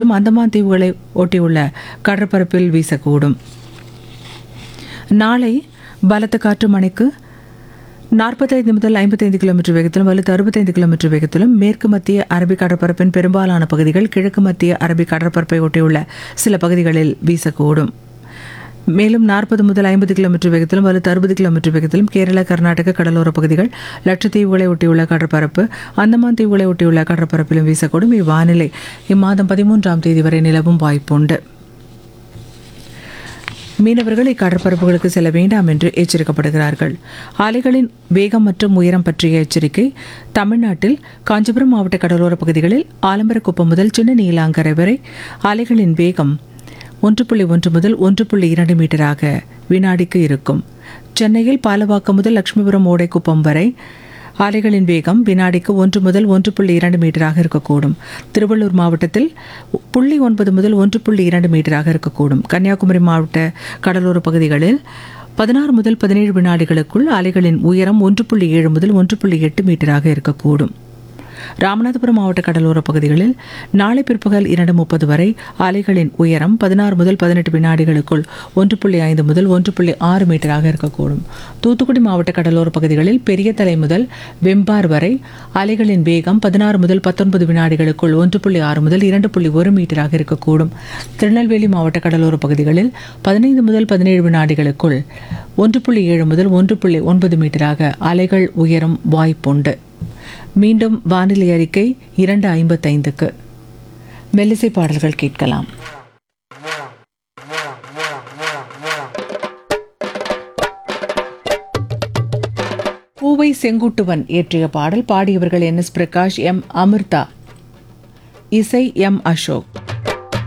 மற்றும் அந்தமான் தீவுகளை ஒட்டியுள்ள கடற்பரப்பில் வீசக்கூடும் நாளை பலத்த காற்று மணிக்கு நாற்பத்தைந்து முதல் ஐம்பத்தைந்து கிலோமீட்டர் வேகத்திலும் வலுத்து அறுபத்தைந்து கிலோமீட்டர் வேகத்திலும் மேற்கு மத்திய அரபிக் கடற்பரப்பின் பெரும்பாலான பகுதிகள் கிழக்கு மத்திய அரபிக் கடற்பரப்பை ஒட்டியுள்ள சில பகுதிகளில் வீசக்கூடும் மேலும் நாற்பது முதல் ஐம்பது கிலோமீட்டர் வேகத்திலும் வலுத்து அறுபது கிலோமீட்டர் வேகத்திலும் கேரளா கர்நாடக கடலோர பகுதிகள் லட்சத்தீவுகளை ஒட்டியுள்ள கடற்பரப்பு அந்தமான் தீவுகளை ஒட்டியுள்ள கடற்பரப்பிலும் வீசக்கூடும் இவ்வானிலை இம்மாதம் பதிமூன்றாம் தேதி வரை நிலவும் வாய்ப்புண்டு மீனவர்கள் இக்கடற்பரப்புகளுக்கு செல்ல வேண்டாம் என்று எச்சரிக்கப்படுகிறார்கள் அலைகளின் வேகம் மற்றும் உயரம் பற்றிய எச்சரிக்கை தமிழ்நாட்டில் காஞ்சிபுரம் மாவட்ட கடலோர பகுதிகளில் ஆலம்பரக்குப்பம் முதல் சின்ன நீலாங்கரை வரை அலைகளின் வேகம் ஒன்று புள்ளி ஒன்று முதல் ஒன்று புள்ளி இரண்டு மீட்டராக வினாடிக்கு இருக்கும் சென்னையில் பாலவாக்கம் முதல் லட்சுமிபுரம் ஓடைக்குப்பம் வரை அலைகளின் வேகம் வினாடிக்கு ஒன்று முதல் ஒன்று புள்ளி இரண்டு மீட்டராக இருக்கக்கூடும் திருவள்ளூர் மாவட்டத்தில் புள்ளி ஒன்பது முதல் ஒன்று புள்ளி இரண்டு மீட்டராக இருக்கக்கூடும் கன்னியாகுமரி மாவட்ட கடலோர பகுதிகளில் பதினாறு முதல் பதினேழு வினாடிகளுக்குள் அலைகளின் உயரம் ஒன்று புள்ளி ஏழு முதல் ஒன்று புள்ளி எட்டு மீட்டராக இருக்கக்கூடும் ராமநாதபுரம் மாவட்ட கடலோர பகுதிகளில் நாளை பிற்பகல் இரண்டு முப்பது வரை அலைகளின் உயரம் பதினாறு முதல் பதினெட்டு வினாடிகளுக்குள் ஒன்று புள்ளி ஐந்து முதல் ஒன்று புள்ளி ஆறு மீட்டராக இருக்கக்கூடும் தூத்துக்குடி மாவட்ட கடலோர பகுதிகளில் பெரிய தலை முதல் வெம்பார் வரை அலைகளின் வேகம் பதினாறு முதல் பத்தொன்பது வினாடிகளுக்குள் ஒன்று புள்ளி ஆறு முதல் இரண்டு புள்ளி ஒரு மீட்டராக இருக்கக்கூடும் திருநெல்வேலி மாவட்ட கடலோர பகுதிகளில் பதினைந்து முதல் பதினேழு வினாடிகளுக்குள் ஒன்று புள்ளி ஏழு முதல் ஒன்று புள்ளி ஒன்பது மீட்டராக அலைகள் உயரும் வாய்ப்புண்டு மீண்டும் வானிலை அறிக்கை இரண்டு ஐம்பத்தைந்துக்கு மெல்லிசை பாடல்கள் கேட்கலாம் பூவை செங்குட்டுவன் இயற்றிய பாடல் பாடியவர்கள் N S Prakash M Amritha இசை எம் அசோக்